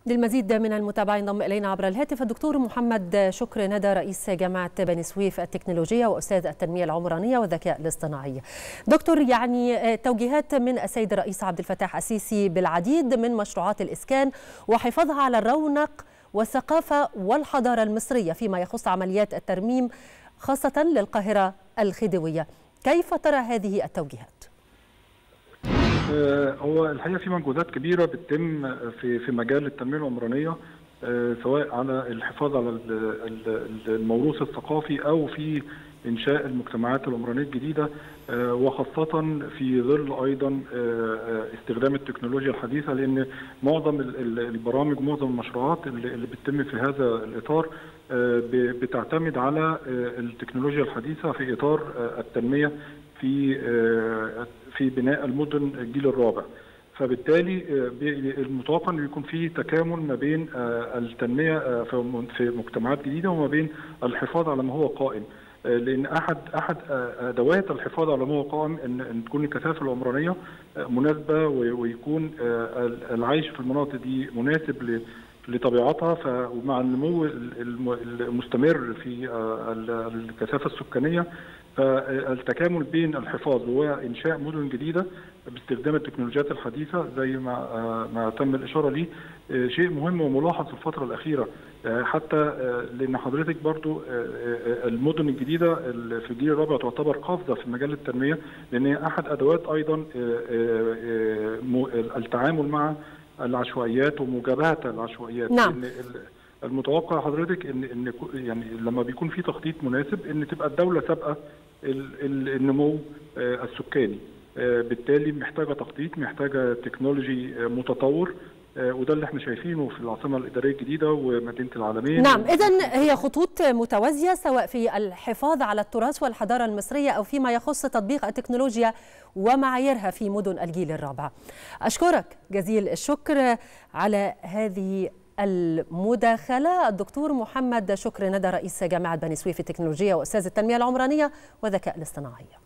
للمزيد من المتابعة ينضم إلينا عبر الهاتف الدكتور محمد شكر ندى رئيس جامعة بني سويف التكنولوجية وأستاذ التنمية العمرانية والذكاء الاصطناعي دكتور يعني توجيهات من السيد الرئيس عبد الفتاح السيسي بالعديد من مشروعات الإسكان وحفاظها على الرونق والثقافة والحضارة المصرية فيما يخص عمليات الترميم خاصة للقاهرة الخديوية كيف ترى هذه التوجيهات؟ هو الحقيقه في مجهودات كبيره بتتم في في مجال التنميه العمرانيه سواء على الحفاظ على الموروث الثقافي او في انشاء المجتمعات العمرانيه الجديده وخاصه في ظل ايضا استخدام التكنولوجيا الحديثه لان معظم البرامج معظم المشروعات اللي بتتم في هذا الاطار بتعتمد على التكنولوجيا الحديثه في اطار التنميه في في بناء المدن الجيل الرابع فبالتالي المتوقع انه يكون في تكامل ما بين التنميه في مجتمعات جديده وما بين الحفاظ على ما هو قائم لان احد احد ادوات الحفاظ على ما هو قائم ان, إن تكون الكثافه العمرانيه مناسبه ويكون العيش في المناطق دي مناسب لطبيعتها ومع النمو المستمر في الكثافه السكانيه فالتكامل بين الحفاظ وانشاء مدن جديده باستخدام التكنولوجيات الحديثه زي ما ما تم الاشاره ليه شيء مهم وملاحظ في الفتره الاخيره حتى لان حضرتك برضو المدن الجديده في الجيل الرابع تعتبر قفزه في مجال التنميه لان هي احد ادوات ايضا التعامل مع العشوائيات ومجابهه العشوائيات نعم. المتوقع حضرتك ان ان يعني لما بيكون في تخطيط مناسب ان تبقى الدوله سابقه النمو السكاني بالتالي محتاجه تخطيط محتاجه تكنولوجي متطور وده اللي احنا شايفينه في العاصمه الاداريه الجديده ومدينه العالمين نعم اذا هي خطوط متوازيه سواء في الحفاظ على التراث والحضاره المصريه او فيما يخص تطبيق التكنولوجيا ومعاييرها في مدن الجيل الرابع اشكرك جزيل الشكر على هذه المداخلة الدكتور محمد شكر ندى رئيس جامعة بني سويف التكنولوجية وأستاذ التنمية العمرانية والذكاء الاصطناعي